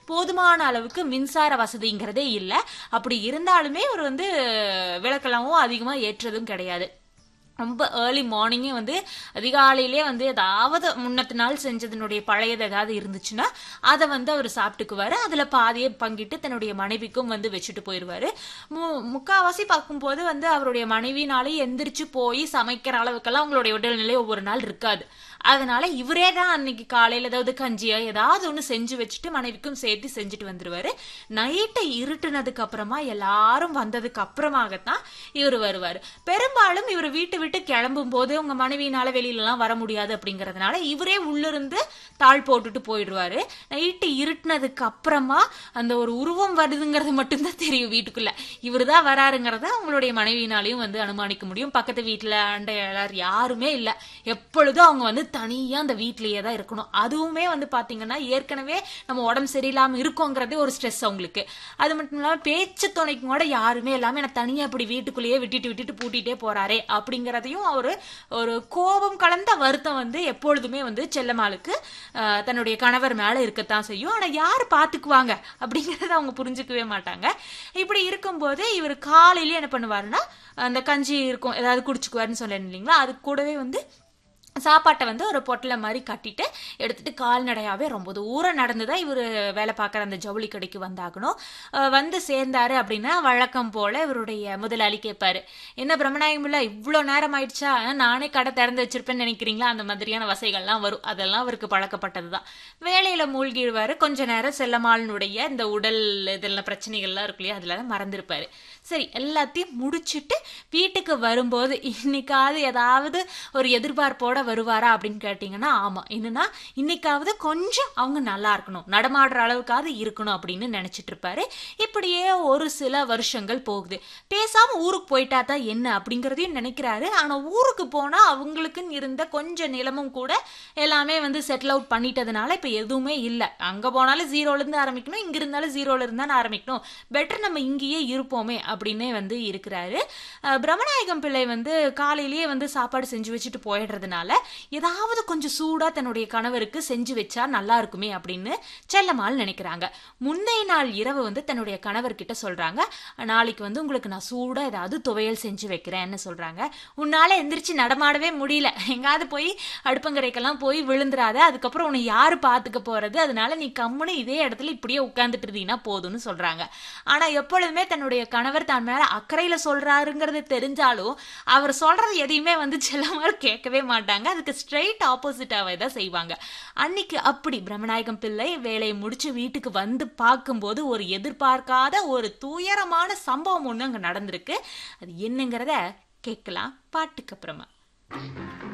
போதுமான அளவுக்கு மின்சார வசதிங்கிறதே இல்லை அப்படி இருந்தாலுமே இவர் வந்து விளக்கெல்லாமும் அதிகமா ஏற்றதும் கிடையாது ரொம்ப ஏர்லி மார்னிங்கே வந்து அதிகாலையிலே வந்து ஏதாவது முன்னத்து நாள் செஞ்சதுனுடைய பழையது ஏதாவது இருந்துச்சுன்னா அதை வந்து அவர் சாப்பிட்டுக்குவாரு அதுல பாதியை பங்கிட்டு தன்னுடைய மனைவிக்கும் வந்து வச்சுட்டு போயிடுவாரு மு முக்காவாசி பார்க்கும்போது வந்து அவருடைய மனைவினாலே எந்திரிச்சு போய் சமைக்கிற அளவுக்கெல்லாம் அவங்களுடைய உடல்நிலை ஒவ்வொரு நாள் இருக்காது அதனால இவரே தான் அன்னைக்கு காலையில ஏதாவது கஞ்சியா ஏதாவது ஒன்று செஞ்சு வச்சுட்டு மனைவிக்கும் சேர்த்து செஞ்சுட்டு வந்துருவாரு நைட்டை இருட்டுனதுக்கு அப்புறமா எல்லாரும் வந்ததுக்கு அப்புறமாகத்தான் இவர் வருவார் பெரும்பாலும் இவர் வீட்டை விட்டு கிளம்பும் போது உங்க மனைவியினால வெளியிலலாம் வர முடியாது அப்படிங்கறதுனால இவரே உள்ளிருந்து தாழ் போட்டுட்டு போயிடுவாரு நைட்டு இருட்டுனதுக்கு அப்புறமா அந்த ஒரு உருவம் வருதுங்கிறது மட்டும்தான் தெரியும் வீட்டுக்குள்ள இவர் தான் வராருங்கிறத அவங்களுடைய மனைவியினாலையும் வந்து அனுமானிக்க முடியும் பக்கத்து வீட்டுல அண்டை எல்லாரும் யாருமே இல்ல எப்பொழுதும் அவங்க வந்து தனியா அந்த வீட்லயே தான் இருக்கணும் அதுவுமே வந்து பாத்தீங்கன்னா ஏற்கனவே நம்ம உடம்பு சரியில்லாம இருக்கோங்கிறதே ஒரு ஸ்ட்ரெஸ் அவங்களுக்கு அது மட்டும் இல்லாம பேச்சு துணைக்கும் கூட யாருமே இல்லாம என்ன தனியா இப்படி வீட்டுக்குள்ளேயே விட்டுட்டு விட்டுட்டு பூட்டிட்டே போறாரே அப்படிங்கறதையும் ஒரு ஒரு கோபம் கலந்த வருத்தம் வந்து எப்பொழுதுமே வந்து செல்லம்மாளுக்கு ஆஹ், தன்னுடைய கணவர் மேல இருக்கத்தான் செய்யும் ஆனா யாரு பாத்துக்குவாங்க அப்படிங்கறத அவங்க புரிஞ்சுக்கவே மாட்டாங்க இப்படி இருக்கும்போது இவர் காலையிலேயே என்ன பண்ணுவாருன்னா அந்த கஞ்சி இருக்கும் ஏதாவது குடிச்சுக்குவாருன்னு சொன்னேன் இல்லைங்களா அது கூடவே வந்து சாப்பாட்டை வந்து ஒரு பொட்டலை மாதிரி கட்டிட்டு எடுத்துட்டு கால்நடையாவே ரொம்ப தூரம் நடந்து தான் இவர் வேலை பார்க்குற அந்த ஜவுளி கடைக்கு வந்தாகணும் அஹ் வந்து சேர்ந்தாரு அப்படின்னா வழக்கம் போல இவருடைய முதலாளி கேட்பாரு என்ன பிரம்மநாயகம் இல்ல இவ்வளோ நேரம் ஆயிடுச்சா அஹ் நானே கடை திறந்து வச்சிருப்பேன்னு நினைக்கிறீங்களா அந்த மாதிரியான வசைகள்லாம் வரும் அதெல்லாம் அவருக்கு பழக்கப்பட்டது தான் வேலையில மூழ்கிடுவாரு கொஞ்ச நேரம் செல்லம்மாளினுடைய இந்த உடல் இதெல்லாம் பிரச்சனைகள்லாம் இருக்கு இல்லையா அதுல மறந்துருப்பாரு சரி எல்லாத்தையும் முடிச்சிட்டு வீட்டுக்கு வரும்போது இன்னைக்காவது ஏதாவது ஒரு எதிர்பார்ப்போட வருவாரா அப்படின்னு கேட்டிங்கன்னா ஆமா என்னன்னா இன்னைக்காவது கொஞ்சம் அவங்க நல்லா இருக்கணும் நடமாடுற அளவுக்காவது இருக்கணும் அப்படின்னு நினைச்சிட்டு இருப்பாரு இப்படியே ஒரு சில வருஷங்கள் போகுது பேசாம ஊருக்கு போயிட்டா தான் என்ன அப்படிங்கறதையும் நினைக்கிறாரு ஆனா ஊருக்கு போனா அவங்களுக்குன்னு இருந்த கொஞ்ச நிலமும் கூட எல்லாமே வந்து செட்டில் அவுட் பண்ணிட்டதுனால இப்ப எதுவுமே இல்லை அங்க போனாலும் ஜீரோல இருந்து ஆரம்பிக்கணும் இங்க இருந்தாலும் ஜீரோல இருந்தாலும் ஆரம்பிக்கணும் பெட்டர் நம்ம இங்கேயே இருப்போமே அப்படின்னே வந்து இருக்கிறாரு அஹ் பிரம்மநாயகம் பிள்ளை வந்து காலையிலேயே வந்து சாப்பாடு செஞ்சு வச்சுட்டு போயிடுறதுனால ஏதாவது கொஞ்சம் சூடா தன்னுடைய கணவருக்கு செஞ்சு வச்சா நல்லா இருக்குமே அப்படின்னு செல்லம்மாள் நினைக்கிறாங்க முந்தைய நாள் இரவு வந்து தன்னுடைய கணவர்கிட்ட சொல்றாங்க நாளைக்கு வந்து உங்களுக்கு நான் சூடா ஏதாவது துவையல் செஞ்சு வைக்கிறேன்னு சொல்றாங்க உன்னால எந்திரிச்சு நடமாடவே முடியல எங்காவது போய் அடுப்பங்கரைக்கெல்லாம் போய் விழுந்துராத அதுக்கப்புறம் உன்னை யாரு பாத்துக்க போறது அதனால நீ கம்முன்னு இதே இடத்துல இப்படியே உட்கார்ந்துட்டு இருந்தீங்கன்னா போதும்னு சொல்றாங்க ஆனா எப்பொழுதுமே தன்னுடைய கணவர் தான் மேல அக்கறையில சொல்றாருங்கிறது தெரிஞ்சாலும் அவர் சொல்றது எதையுமே வந்து செல்லமார் கேட்கவே மாட்டாங்க அதுக்கு ஸ்ட்ரெயிட் ஆப்போசிட்டாவே தான் செய்வாங்க அன்னைக்கு அப்படி பிரம்மநாயகம் பிள்ளை வேலையை முடிச்சு வீட்டுக்கு வந்து பார்க்கும்போது ஒரு எதிர்பார்க்காத ஒரு துயரமான சம்பவம் ஒண்ணு அங்க நடந்திருக்கு அது என்னங்கிறத கேட்கலாம் பாட்டுக்கு அப்புறமா